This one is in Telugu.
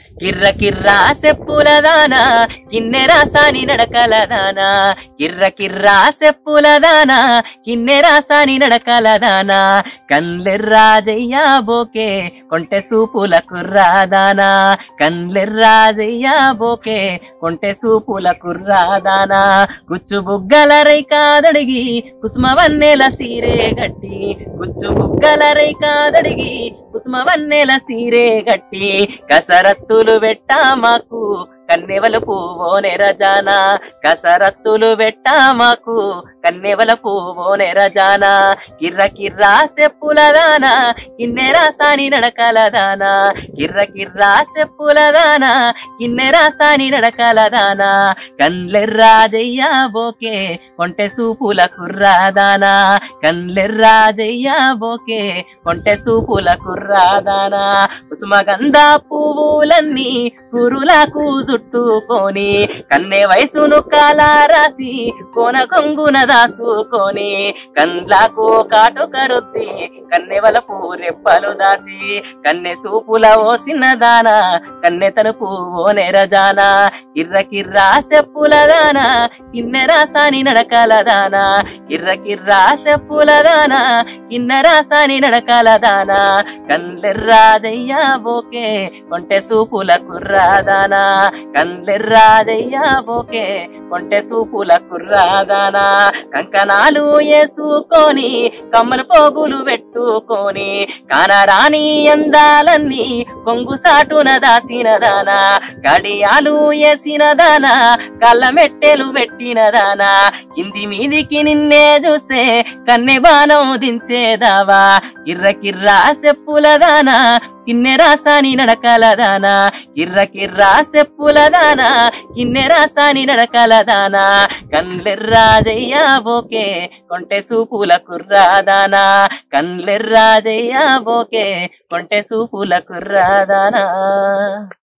కిర్ర కిర్రా సెప్పుల దానా కిన్నెర సాని నడకల దానా కిర్ర కిర్రా సెప్పుల దానా కిన్నెర సాని నడకల దానా కన్లెర్రాజయ్య బోకే కొంటె సూపుల కుర్రాదానా కన్లెర్రాజయ్య బోకే కొంటె సూపుల కుర్రాదానా గుచ్చు బుగ్గల రైకాదడిగి కుసుమవన్నెల సీరే గట్టి గుచ్చు బుగ్గల రైకాదడిగి కుసుమవన్నెల సీరే గట్టి కసరత్తులు పెట్టా మాకు కన్నెవల పువ్వోనే రజానా కసరత్తులు పెట్టా మాకు కన్నెవల పువ్వోనే రజానా కిర్ర కిర్రా సెప్పుల దానా కిన్నెరా సాని నడకల దానా కిర్ర కిర్రా సెప్పుల దానా కిన్నెరా సాని నడకల దానా కన్లెర్రాజయ్య బోకే కొంటె సూపుల కుర్రాదానా కన్లెర్రాజయ్య బోకే కొంటె సూపుల కుర్రాదానా కుసుమగంధ పువ్వులన్నీ కురులకు చుట్టుకొని కన్నె వయసును కాలారాసి కోన కొంగున దాసుకొని కండ్లకు కాటుక రుద్ది కన్నెవల పూరెప్పలు దాసి కన్నె సూపుల ఓ సిన్నదానా కన్నె తలుపు ఓ నెరజానా కిర్ర కిర్రా సెప్పుల దానా కిన్నెరా సాని నడకల దానా కిర్ర కిర్రా సెప్పుల దానా కిన్నెరా సాని నడకల దానా కన్లెర్రాదయ్యా బోకే కొంటె సూపుల కుర్రాదానా కన్లెర్రాదయ్యా బోకే కొంటె సూపుల కుర్రాదానా కంకణాలు వేసుకొని కమ్మలు పోగులు పెట్టుకొని కానరాని అందాలన్నీ కొంగు సాటున దాసిన దానా కడియాలు వేసిన దానా కళ్ళ మెట్టెలు పెట్టిన దానా కింది మీదికి నిన్నే చూస్తే కన్నె బాణం దించేదావా కిర్ర కిర్రా చెప్పుల దానా కిన్నెరా సాని నడకల దానా కిర్ర కిర్రా చెప్పుల దానా కిన్నెరా సాని నడకల దానా కన్లెర్రాజయ్యా బోకే కొంటె సూపుల కుర్రాదానా కన్లెర్రాజయ్యా బోకే కొంటె సూపుల కుర్రాదానా